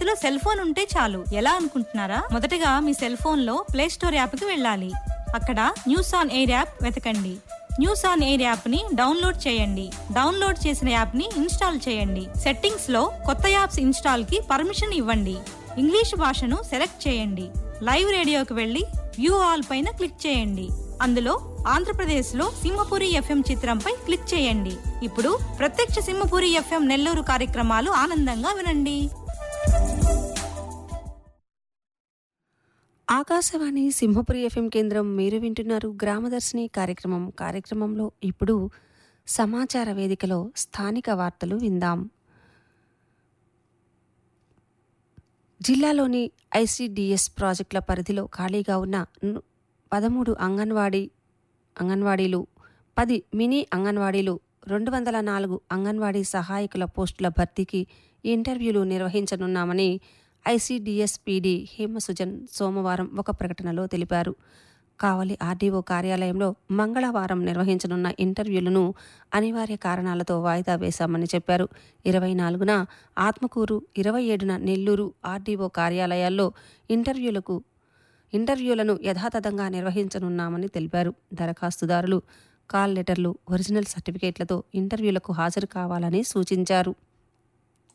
చేతిలో cell phone ఉంటే చాలు ఎలా అనుకుంటున్నారా మొదటగా మీ సెల్ ఫోన్ లో ప్లే స్టోర్ యాప్ కి వెళ్ళాలి అక్కడ న్యూస్ ఆన్ ఎయిర్ యాప్ వెతకండి న్యూస్ ఆన్ ఎయిర్ యాప్ ని డౌన్లోడ్ చేయండి డౌన్లోడ్ చేసిన యాప్ ని ఇన్స్టాల్ చేయండి సెట్టింగ్స్ లో కొత్త యాప్స్ ఇన్స్టాల్ కి పర్మిషన్ ఇవ్వండి ఇంగ్లీష్ భాషను సెలెక్ట్ చేయండి లైవ్ రేడియోకి వెళ్ళి వ్యూ ఆల్ పైన క్లిక్ చేయండి అందులో ఆంధ్రప్రదేశ్ లో సింహపురి ఎఫ్ఎం చిత్రంపై క్లిక్ చేయండి ఇప్పుడు ప్రత్యక్ష సింహపురి ఎఫ్ఎం నెల్లూరు కార్యక్రమాలు ఆనందంగా వినండి ఆకాశవాణి సింహపురి ఎఫ్ఎం కేంద్రం మీరు వింటున్నారు గ్రామదర్శిని కార్యక్రమం కార్యక్రమంలో ఇప్పుడు సమాచార వేదికలో స్థానిక వార్తలు విందాం జిల్లాలోని ఐసిడిఎస్ ప్రాజెక్టుల పరిధిలో ఖాళీగా ఉన్న ను- పదమూడు అంగన్వాడీ అంగన్వాడీలు పది మినీ అంగన్వాడీలు రెండు వందల నాలుగు అంగన్వాడీ సహాయకుల పోస్టుల భర్తీకి ఇంటర్వ్యూలు నిర్వహించనున్నామని ఐసిడిఎస్ పీడీ హేమసుజన్ సోమవారం ఒక ప్రకటనలో తెలిపారు కావలి ఆర్డీఓ కార్యాలయంలో మంగళవారం నిర్వహించనున్న ఇంటర్వ్యూలను అనివార్య కారణాలతో వాయిదా వేశామని చెప్పారు ఇరవై నాలుగున ఆత్మకూరు ఇరవై ఏడున నెల్లూరు ఆర్డీఓ కార్యాలయాల్లో ఇంటర్వ్యూలకు ఇంటర్వ్యూలను యథాతథంగా నిర్వహించనున్నామని తెలిపారు దరఖాస్తుదారులు కాల్ లెటర్లు ఒరిజినల్ సర్టిఫికేట్లతో ఇంటర్వ్యూలకు హాజరు కావాలని సూచించారు